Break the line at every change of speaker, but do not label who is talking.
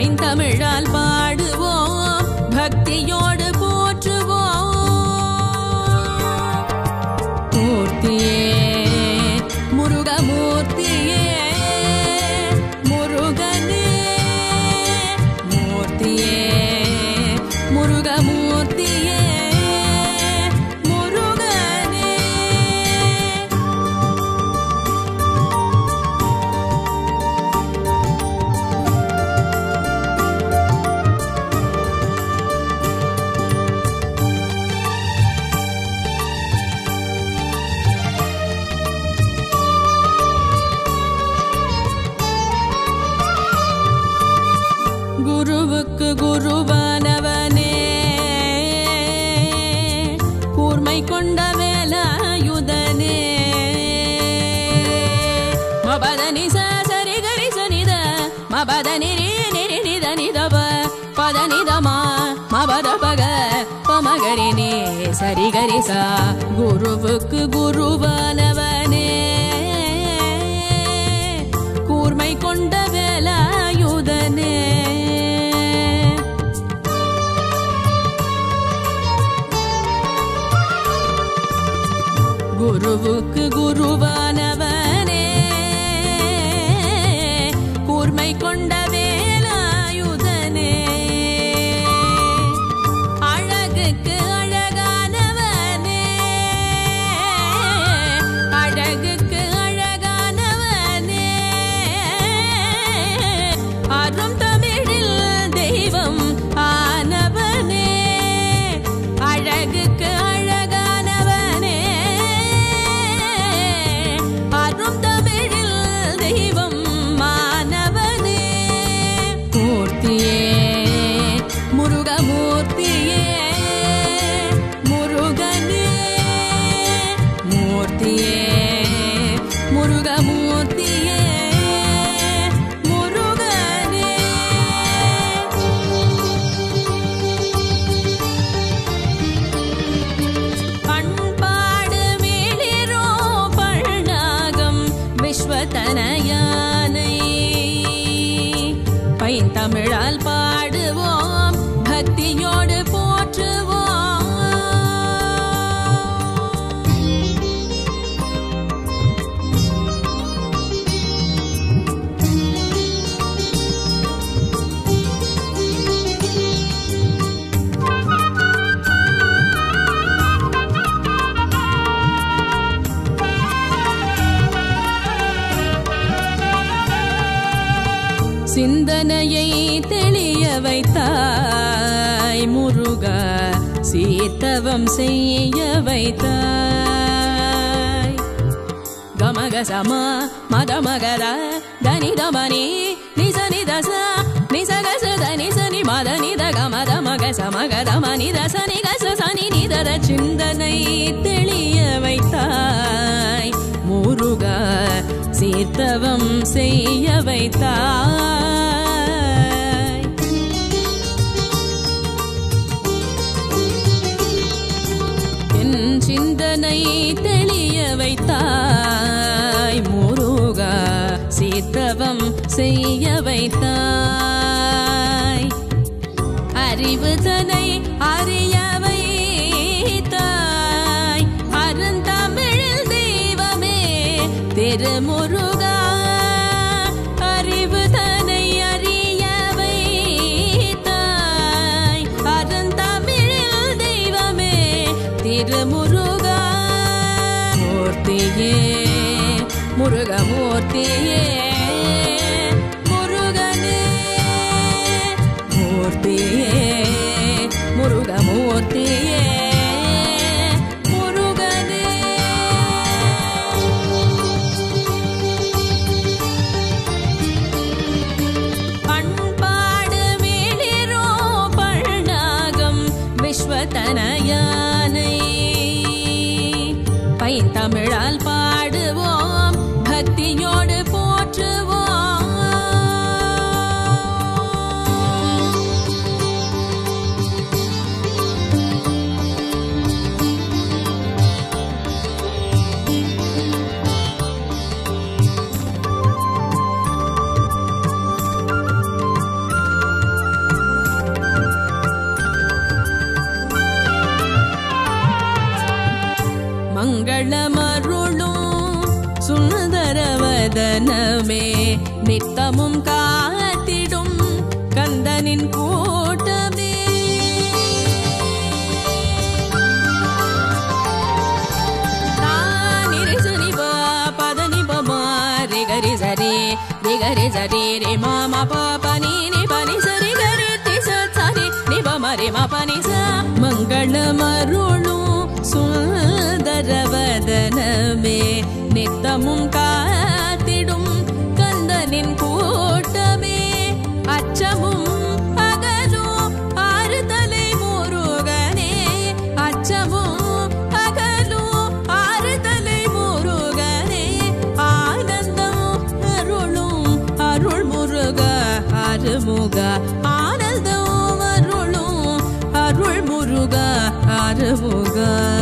பைந்தமிழால் பாடுவோம் பக்தியோடு போற்றுவோம் மூர்த்தியே முருகமூர்த்தியே முருகனே மூர்த்தியே முருகமூர்த்தியே முருகனே குருவுக்கு குருவானவனே கூர்மை கொண்ட வேலாயுதனே மபதனி சரி கரி சுனித மபதனி நிரி நித நிதப பத நிதமா மபத பக பமகரி நே சரி கரி சா குருவுக்கு குருவானவனே கூர்மை கொண்ட வேலாயுதனே குருவுக்கு குருவானவனே கூர்மை கொண்ட வேலாயுதனே அழகுக்கு அழகானவனே அழகுக்கு அழகானவனே அரும் தமிழில் தெய்வம் ஆனவனே அழகுக்கு அழகானவனே அரும் தமிழில் தெய்வம் மாணவனே மூர்த்தியே முருகமூர்த்தியே முருகனே மூர்த்தியே முருகமூர்த்தியே முருகனே பண்பாடு மேலிரோ பழ்நாகம் விஸ்வதனயானை பைந்தமிழால் பாடுவோம் பக்தியோடு போற்றுவோம் சிந்தனையை தெளிய வைத்தாய் முருகா சீத்தவம் செய்ய வைத்தாய் கமக சமா மத மகர தனி தமனி நிச நிதச நிசகச தனி சனி மத நித கமத மக சமக தமனி தச நிகச சனி நிதர சிந்தனை தெளிய வைத்தாய் முருகா சீர்த்தவம் செய்ய வைத்தாய் என் சிந்தனை தெளிய வைத்தாய் முருகா சீத்தவம் செய்ய வைத்தாய் அறிவு தனை அறிய வைத்தாய் அருந்தமிழில் தெய்வமே திருமுருகா அறிவு தனை அறிய வைத்தாய் அருந்தமிழில் தெய்வமே திருமுருகா மூர்த்தியே முருகமூர்த்தியே முருகனே மூர்த்தியே முருகமூர்த்தியே முருகனே பண்பாடு மேலிரோ பழ்நாகம் விஸ்வதனயானை பைந்தமிழால் பாடுவோம் பக்தியோடு போற்றுவோம் நித்தமும் காத்திடும் கந்தனின் கூட்டமே தானிரி சுனி ப பதனி ப ம ரி கரி சரி ரி கரி சரி ரி ம ம ப ப நீ நி ப நி சரி கரி தி ச சரி நி ப ம ரி ம ப நி ச மங்களமருளும் சுந்தரவதனமே நித்தமும் காத்திடும் கந்தனின் கூட்டமே அச்சமும் அகலும் ஆறுதலை முருகனே அச்சமும் அகலும் ஆறுதலை முருகனே ஆனந்தம் அருளும் அருள் முருக அருமுக ஆனந்தம் அருளும் அருள் முருக அருமுக